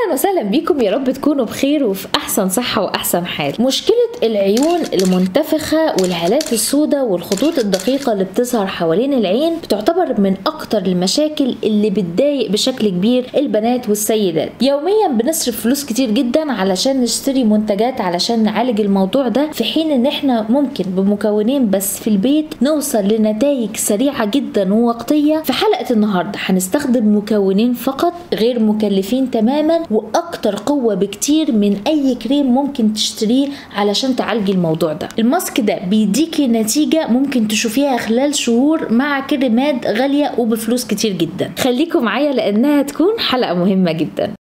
اهلا وسهلا بيكم يا رب تكونوا بخير وفي احسن صحه واحسن حال مشكله العيون المنتفخه والهالات السوداء والخطوط الدقيقه اللي بتظهر حوالين العين بتعتبر من اكتر المشاكل اللي بتضايق بشكل كبير البنات والسيدات يوميا بنصرف فلوس كتير جدا علشان نشتري منتجات علشان نعالج الموضوع ده في حين ان احنا ممكن بمكونين بس في البيت نوصل لنتائج سريعه جدا ووقتيه في حلقه النهارده هنستخدم مكونين فقط غير مكلفين تماما واكتر قوه بكتير من اي كريم ممكن تشتريه علشان تعالجي الموضوع ده الماسك ده بيديكي نتيجه ممكن تشوفيها خلال شهور مع كريمات غاليه وبفلوس كتير جدا خليكم معايا لانها تكون حلقه مهمه جدا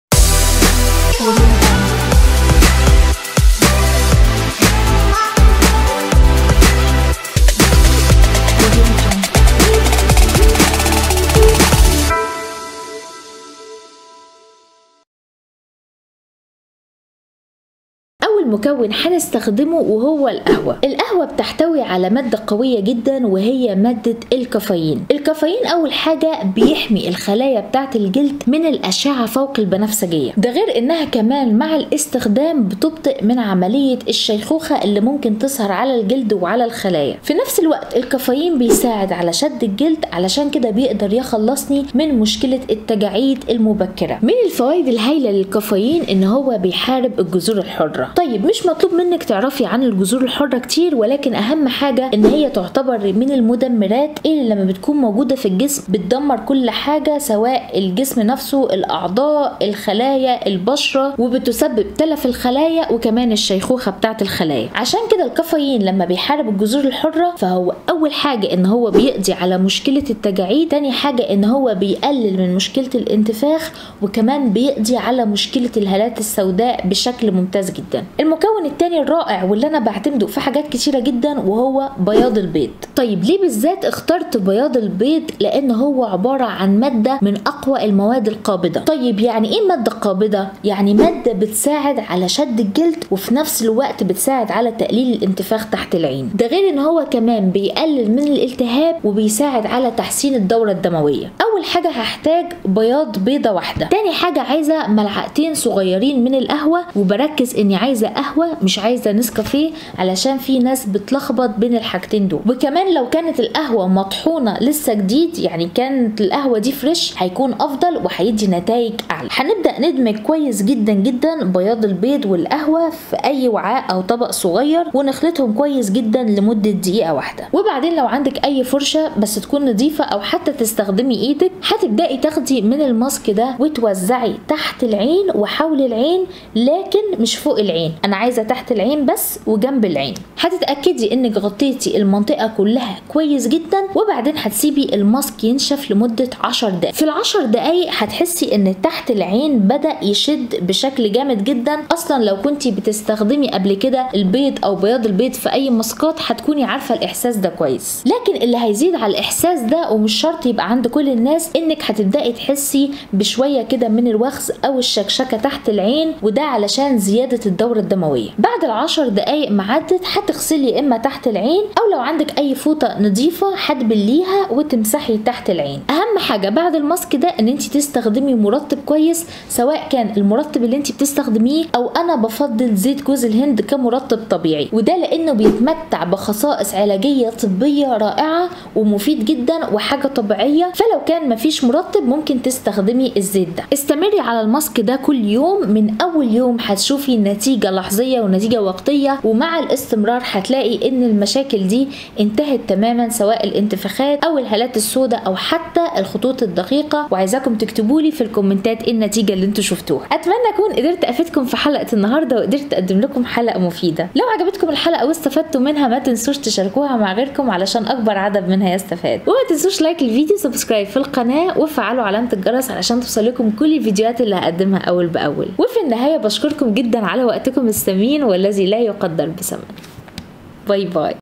أول مكون هنستخدمه وهو القهوة القهوة بتحتوي على مادة قوية جدا وهي مادة الكافيين الكافيين أول حاجة بيحمي الخلايا بتاعة الجلد من الأشعة فوق البنفسجية ده غير إنها كمان مع الاستخدام بتبطئ من عملية الشيخوخة اللي ممكن تظهر على الجلد وعلى الخلايا في نفس الوقت الكافيين بيساعد على شد الجلد علشان كده بيقدر يخلصني من مشكلة التجاعيد المبكرة من الفوائد الهائلة للكافيين إن هو بيحارب الجذور الحرة طيب مش مطلوب منك تعرفي عن الجذور الحرة كتير ولكن أهم حاجة إن هي تعتبر من المدمرات اللي لما بتكون موجودة في الجسم بتدمر كل حاجة سواء الجسم نفسه الأعضاء الخلايا البشرة وبتسبب تلف الخلايا وكمان الشيخوخة بتاعة الخلايا عشان كده الكافيين لما بيحارب الجذور الحرة فهو أول حاجة إن هو بيقضي على مشكلة التجاعيد تاني حاجة إن هو بيقلل من مشكلة الانتفاخ وكمان بيقضي على مشكلة الهالات السوداء بشكل ممتاز جدا المكون التاني الرائع واللي انا بعتمده في حاجات كتيرة جدا وهو بياض البيض طيب ليه بالذات اخترت بياض البيض لان هو عبارة عن مادة من اقوى المواد القابضة طيب يعني ايه مادة قابضة يعني مادة بتساعد على شد الجلد وفي نفس الوقت بتساعد على تقليل الانتفاخ تحت العين ده غير ان هو كمان بيقلل من الالتهاب وبيساعد على تحسين الدورة الدموية اول حاجة هحتاج بياض بيضة واحدة تاني حاجة عايزة ملعقتين صغيرين من القهوة وبركز اني عايزة قهوة مش عايزة نسكافيه علشان في ناس بتلخبط بين الحاجتين دول وكمان لو كانت القهوة مطحونة لسه جديد يعني كانت القهوة دي فريش هيكون افضل وهيدي نتائج اعلى هنبدأ ندمج كويس جدا جدا بياض البيض والقهوة في اي وعاء او طبق صغير ونخلطهم كويس جدا لمدة دقيقة واحدة وبعدين لو عندك اي فرشة بس تكون نظيفة او حتى تستخدمي ايدك هتبدأي تاخدي من الماسك ده وتوزعي تحت العين وحول العين لكن مش فوق العين انا عايزه تحت العين بس وجنب العين هتتاكدي انك غطيتي المنطقه كلها كويس جدا وبعدين هتسيبي الماسك ينشف لمده 10 دقائق في العشر دقائق هتحسي ان تحت العين بدا يشد بشكل جامد جدا اصلا لو كنتي بتستخدمي قبل كده البيض او بياض البيض في اي ماسكات هتكوني عارفه الاحساس ده كويس لكن اللي هيزيد على الاحساس ده ومش شرط يبقى عند كل الناس انك هتبداي تحسي بشويه كده من الوخز او الشكشكه تحت العين وده علشان زياده الدوره الدمويه بعد العشر دقايق ما عدت هتغسلي يا اما تحت العين او لو عندك اي فوطه نظيفه هتبليها وتمسحي تحت العين اهم حاجه بعد الماسك ده ان انت تستخدمي مرطب كويس سواء كان المرطب اللي انت بتستخدميه او انا بفضل زيت جوز الهند كمرطب طبيعي وده لانه بيتمتع بخصائص علاجيه طبيه رائعه ومفيد جدا وحاجه طبيعيه فلو كان مفيش مرطب ممكن تستخدمي الزيت ده استمري على الماسك ده كل يوم من اول يوم هتشوفي نتيجه لحظيه ونتيجه وقتيه ومع الاستمرار هتلاقي ان المشاكل دي انتهت تماما سواء الانتفاخات او الهالات السوداء او حتى الخطوط الدقيقه وعايزاكم تكتبوا لي في الكومنتات ايه النتيجه اللي انتوا شفتوها اتمنى اكون قدرت افيدكم في حلقه النهارده وقدرت اقدم لكم حلقه مفيده لو عجبتكم الحلقه واستفدتوا منها ما تنسوش تشاركوها مع غيركم علشان اكبر عدد منها يستفاد وما تنسوش لايك الفيديو سبسكرايب في القناه وفعلوا علامه الجرس علشان توصلكم كل الفيديوهات اللي هقدمها اول باول وفي النهايه بشكركم جدا على وقتكم الثمين والذي لا يقدر بثمن باي باي